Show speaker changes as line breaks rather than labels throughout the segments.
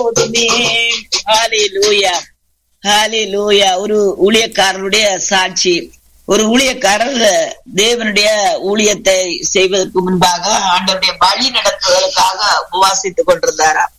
போதுமே ஹalleluya ஹalleluya ஒரு ஊழியக்காரருடைய சாட்சி ஒரு ஊழியக்காரர் தேவனுடைய ஊழியத்தை செய்வதற்கு முன்பாக ஆண்டவருடைய வழி நடத்துவதற்காக உபவாசித்துக் கொண்டிருந்தாராம்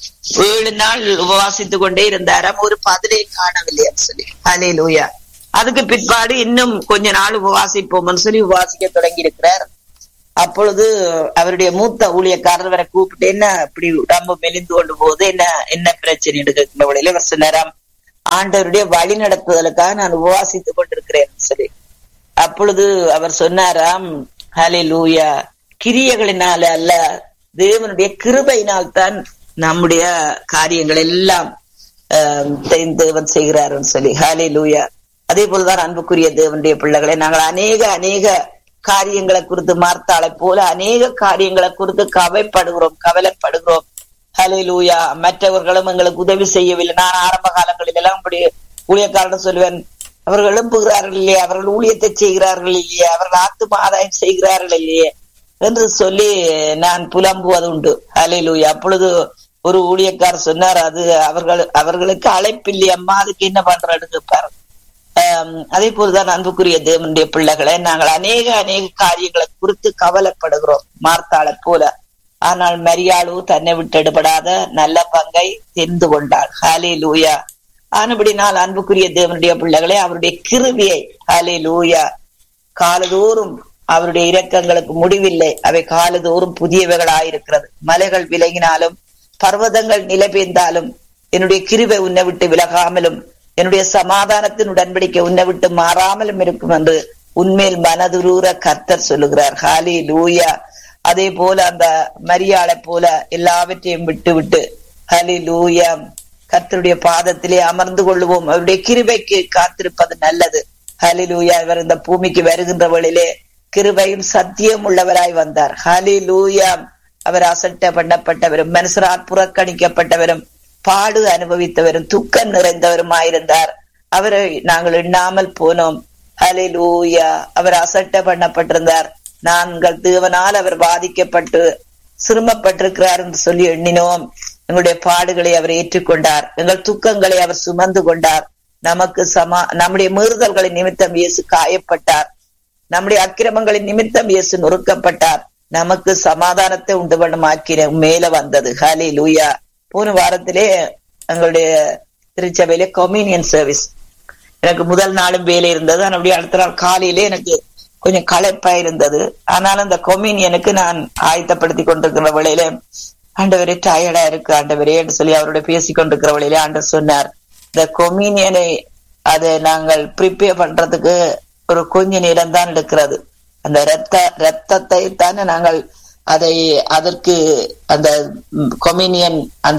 ஏழு நாள் உபவாசித்துக் கொண்டே இருந்தாராம் ஒரு பதிலை காணவில்லைன்னு சொல்லி ஹalleluya அதுக்கு பிற்பாடு இன்னும் கொஞ்ச நாள் உபவாசிப்போம்னு சொல்லி உபவாசிக்க தொடங்கி இருக்கிறார் அப்பொழுது அவருடைய மூத்த ஊழியக்காரர் வரை கூப்பிட்டு என்ன இப்படி உடம்பு மெலிந்து கொண்டு போகுது என்ன என்ன பிரச்சனை எடுக்கிற வழியில அவர் சொன்னாராம் ஆண்டவருடைய வழி நடத்துதலுக்காக நான் உபவாசித்துக் கொண்டிருக்கிறேன் சொல்லி அப்பொழுது அவர் சொன்னாராம் ஹலே லூயா கிரியைகளினால அல்ல தேவனுடைய கிருபையினால் தான் நம்முடைய காரியங்கள் எல்லாம் ஆஹ், தே- தேவன் செய்கிறாருன்னு சொல்லி ஹலே லூயா அதே போலதான் அன்புக்குரிய தேவனுடைய பிள்ளைகளை நாங்கள் அநேக அநேக காரியங்களை குறித்து மார்த்தாளை போல அநேக காரியங்களை குறித்து கவைப்படுகிறோம் கவலைப்படுகிறோம் ஹலே லூயா மற்றவர்களும் எங்களுக்கு உதவி செய்யவில்லை நான் ஆரம்ப காலங்களில் எல்லாம் அப்படி ஊழியக்காரன் சொல்லுவேன் அவர்கள் எழுப்புகிறார்கள் இல்லையே அவர்கள் ஊழியத்தை செய்கிறார்கள் இல்லையே அவர்கள் ஆத்தும ஆதாயம் செய்கிறார்கள் இல்லையே என்று சொல்லி நான் புலம்புவது உண்டு ஹலே லூயா அப்பொழுது ஒரு ஊழியக்காரர் சொன்னார் அது அவர்கள் அவர்களுக்கு அழைப்பில்லை அம்மா அதுக்கு என்ன பண்றேன்னு கேட்பார் ஆம், அதே போலதான் அன்புக்குரிய தேவனுடைய பிள்ளைகளை நாங்கள் அநேக அநேக காரியங்களை குறித்து கவலைப்படுகிறோம் மார்த்தாளை போல ஆனால் மரியாளு தன்னை விட்டு எடுபடாத நல்ல பங்கை தெரிந்து கொண்டாள் ஹாலே லூயா ஆனபடினால் அன்புக்குரிய தேவனுடைய பிள்ளைகளை அவருடைய கிருவியை ஹாலே லூயா காலதோறும் அவருடைய இரக்கங்களுக்கு முடிவில்லை அவை காலதோறும் புதியவைகளாயிருக்கிறது மலைகள் விலகினாலும் பர்வதங்கள் நிலை பெய்ந்தாலும் என்னுடைய கிருபை உன்னை விட்டு விலகாமலும் என்னுடைய சமாதானத்தின் உடன்படிக்கை உன்னை விட்டு மாறாமலும் இருக்கும் என்று உன்மேல் மனதுரூர கர்த்தர் சொல்லுகிறார் ஹாலி லூயா அதே போல அந்த மரியாளை போல எல்லாவற்றையும் விட்டு விட்டு ஹலி லூயா கர்த்தருடைய பாதத்திலே அமர்ந்து கொள்ளுவோம் அவருடைய கிருபைக்கு காத்திருப்பது நல்லது ஹலிலூயா இவர் இந்த பூமிக்கு வருகின்ற வழியிலே கிருபையும் சத்தியம் உள்ளவராய் வந்தார் ஹலிலூயா அவர் அசட்ட பண்ணப்பட்டவரும் மனுஷரால் புறக்கணிக்கப்பட்டவரும் பாடு அனுபவித்தவரும் துக்கம் நிறைந்தவருமாயிருந்தார் அவரை நாங்கள் எண்ணாமல் போனோம் ஹலிலூயா அவர் அசட்ட பண்ணப்பட்டிருந்தார் நாங்கள் தேவனால் அவர் பாதிக்கப்பட்டு சிரமப்பட்டிருக்கிறார் என்று சொல்லி எண்ணினோம் எங்களுடைய பாடுகளை அவர் ஏற்றுக்கொண்டார் எங்கள் துக்கங்களை அவர் சுமந்து கொண்டார் நமக்கு சமா நம்முடைய மீறுதல்களின் நிமித்தம் இயேசு காயப்பட்டார் நம்முடைய அக்கிரமங்களின் நிமித்தம் இயேசு நொறுக்கப்பட்டார் நமக்கு சமாதானத்தை உண்டு பண்ணும் ஆக்கிர மேல வந்தது ஹலே லூயா போன வாரத்திலே எங்களுடைய திருச்சபையிலே கொமீனியன் சர்வீஸ் எனக்கு முதல் நாளும் வேலை இருந்தது அப்படியே அடுத்த நாள் காலையிலே எனக்கு கொஞ்சம் களைப்பா இருந்தது ஆனாலும் அந்த கொமீனியனுக்கு நான் ஆயத்தப்படுத்தி கொண்டிருக்கிற வேளையில ஆண்டவரே டயர்டா இருக்கு ஆண்டவரே என்று சொல்லி அவரோட பேசிக் கொண்டிருக்கிற வேளையில ஆண்டவர் சொன்னார் இந்த கொமீனியனை அதை நாங்கள் ப்ரிப்பேர் பண்றதுக்கு ஒரு கொஞ்ச நேரம் தான் எடுக்கிறது அந்த ரத்த ரத்தத்தை தானே நாங்கள் அதை அதற்கு அந்த கொமினியன் அந்த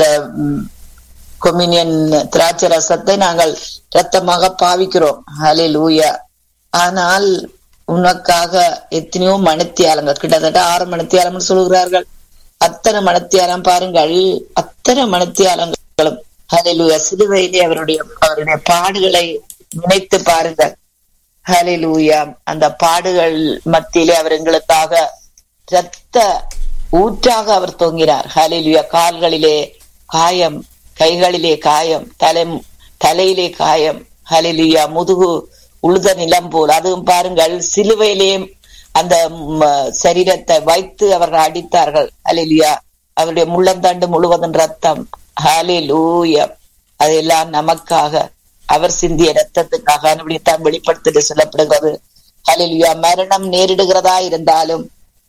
கொமினியன் திராட்சை ரசத்தை நாங்கள் ரத்தமாக பாவிக்கிறோம் ஹலே லூயா ஆனால் உனக்காக எத்தனையோ மணித்தியாலங்கள் கிட்டத்தட்ட ஆறு மணித்தியாலம்னு சொல்கிறார்கள் அத்தனை மணித்தியாலம் பாருங்கள் அத்தனை மணித்தியாலங்களும் ஹலிலூயா சிலுவையிலே அவருடைய அவருடைய பாடுகளை நினைத்து பாருங்கள் ஹலிலூயா அந்த பாடுகள் மத்தியிலே அவர் எங்களுக்காக இரத்த ஊற்றாக அவர் தொங்கினார் ஹலிலுயா கால்களிலே காயம் கைகளிலே காயம் தலை தலையிலே காயம் ஹலிலுயா முதுகு உழுத நிலம் போல் அதுவும் பாருங்கள் சிலுவையிலே அந்த சரீரத்தை வைத்து அவர்கள் அடித்தார்கள் ஹலிலுயா அவருடைய முள்ளந்தண்டு முழுவதும் ரத்தம் ஹலிலூயா அதெல்லாம் நமக்காக அவர் சிந்திய ரத்தத்துக்காக தான் வெளிப்படுத்திட்டு சொல்லப்படுகிறது ஹலிலுயா மரணம் நேரிடுகிறதா இருந்தாலும்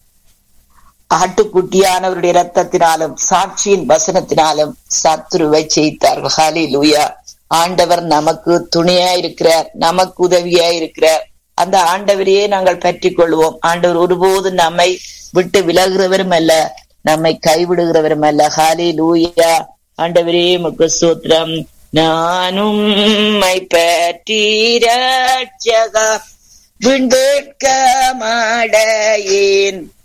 ஆட்டுக்குட்டியானவருடைய ரத்தத்தினாலும் சாட்சியின் வசனத்தினாலும் சத்துருவை செய்தார்கள் ஹாலி லூயா ஆண்டவர் நமக்கு துணையா இருக்கிறார் நமக்கு உதவியா இருக்கிறார் அந்த ஆண்டவரையே நாங்கள் பற்றி கொள்வோம் ஆண்டவர் ஒருபோதும் நம்மை விட்டு விலகுறவரும் அல்ல நம்மை கைவிடுகிறவரும் அல்ல ஹாலி லூயா ஆண்டவரே முக்கு சூத்திரம் நானும் பற்றீரட்சகா விண்பேட்க மாடையேன்